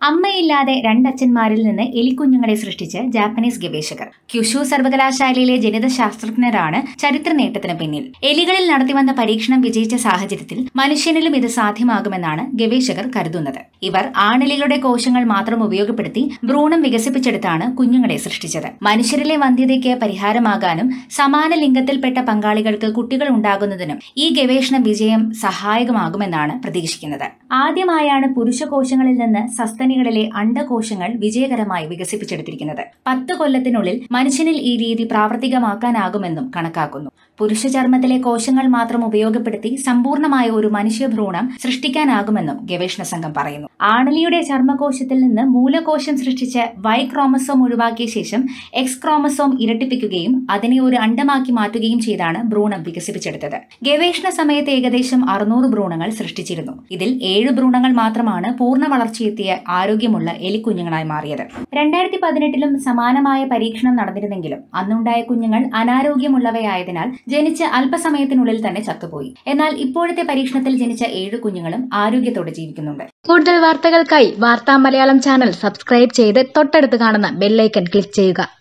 അമ്മയില്ലാതെ രണ്ടച്ഛന്മാരിൽ നിന്ന് എലിക്കുഞ്ഞുങ്ങളെ സൃഷ്ടിച്ച് ജാപ്പനീസ് ഗവേഷകർ ക്യുഷു സർവകലാശാലയിലെ ജനിതശാസ്ത്രജ്ഞരാണ് ചരിത്ര നേട്ടത്തിന് പിന്നിൽ എലികളിൽ നടത്തിവന്ന പരീക്ഷണം വിജയിച്ച സാഹചര്യത്തിൽ മനുഷ്യനിലും ഇത് സാധ്യമാകുമെന്നാണ് ഗവേഷകർ കരുതുന്നത് ഇവർ ആണെലികളുടെ കോശങ്ങൾ മാത്രം ഉപയോഗപ്പെടുത്തി ഭ്രൂണം വികസിപ്പിച്ചെടുത്താണ് കുഞ്ഞുങ്ങളെ സൃഷ്ടിച്ചത് മനുഷ്യരിലെ വന്ധ്യതയ്ക്ക് പരിഹാരമാകാനും സമാന ലിംഗത്തിൽപ്പെട്ട പങ്കാളികൾക്ക് കുട്ടികൾ ഉണ്ടാകുന്നതിനും ഈ ഗവേഷണ വിജയം സഹായകമാകുമെന്നാണ് പ്രതീക്ഷിക്കുന്നത് ആദ്യമായാണ് പുരുഷ കോശങ്ങളിൽ നിന്ന് സസ്തനികളിലെ അണ്ഡകോശങ്ങൾ വിജയകരമായി വികസിപ്പിച്ചെടുത്തിരിക്കുന്നത് പത്ത് കൊല്ലത്തിനുള്ളിൽ മനുഷ്യനിൽ ഈ രീതി പ്രാവർത്തികമാക്കാനാകുമെന്നും കണക്കാക്കുന്നു പുരുഷ ചർമ്മത്തിലെ കോശങ്ങൾ മാത്രം ഉപയോഗപ്പെടുത്തി സമ്പൂർണമായ ഒരു മനുഷ്യഭ്രൂണം സൃഷ്ടിക്കാനാകുമെന്നും ഗവേഷണ സംഘം പറയുന്നു ആണലിയുടെ ചർമ്മകോശത്തിൽ നിന്ന് മൂലകോശം സൃഷ്ടിച്ച് വൈ ക്രോമസോം ഒഴിവാക്കിയ ശേഷം എക്സ് ക്രോമസോം ഇരട്ടിപ്പിക്കുകയും അതിനെ ഒരു അണ്ടമാക്കി മാറ്റുകയും ചെയ്താണ് ഭ്രൂണം വികസിപ്പിച്ചെടുത്തത് ഗവേഷണ സമയത്ത് ഏകദേശം അറുന്നൂറ് ഭ്രൂണങ്ങൾ സൃഷ്ടിച്ചിരുന്നു ഇതിൽ ഏഴ് ഭ്രൂണങ്ങൾ മാത്രമാണ് പൂർണ്ണ വളർച്ചയെത്തിയ ആരോഗ്യമുള്ള എലിക്കുഞ്ഞുങ്ങളായി മാറിയത് രണ്ടായിരത്തി പതിനെട്ടിലും സമാനമായ പരീക്ഷണം നടന്നിരുന്നെങ്കിലും അന്നുണ്ടായ കുഞ്ഞുങ്ങൾ അനാരോഗ്യമുള്ളവയായതിനാൽ ജനിച്ച് അല്പസമയത്തിനുള്ളിൽ തന്നെ ചത്തുപോയി എന്നാൽ ഇപ്പോഴത്തെ പരീക്ഷണത്തിൽ ജനിച്ച ഏഴ് കുഞ്ഞുങ്ങളും ആരോഗ്യത്തോടെ ജീവിക്കുന്നുണ്ട് കൂടുതൽ വാർത്തകൾക്കായി വാർത്താ മലയാളം ചാനൽ സബ്സ്ക്രൈബ് ചെയ്ത് തൊട്ടടുത്ത് കാണുന്ന ബെല്ലൈക്കൺ ക്ലിക്ക് ചെയ്യുക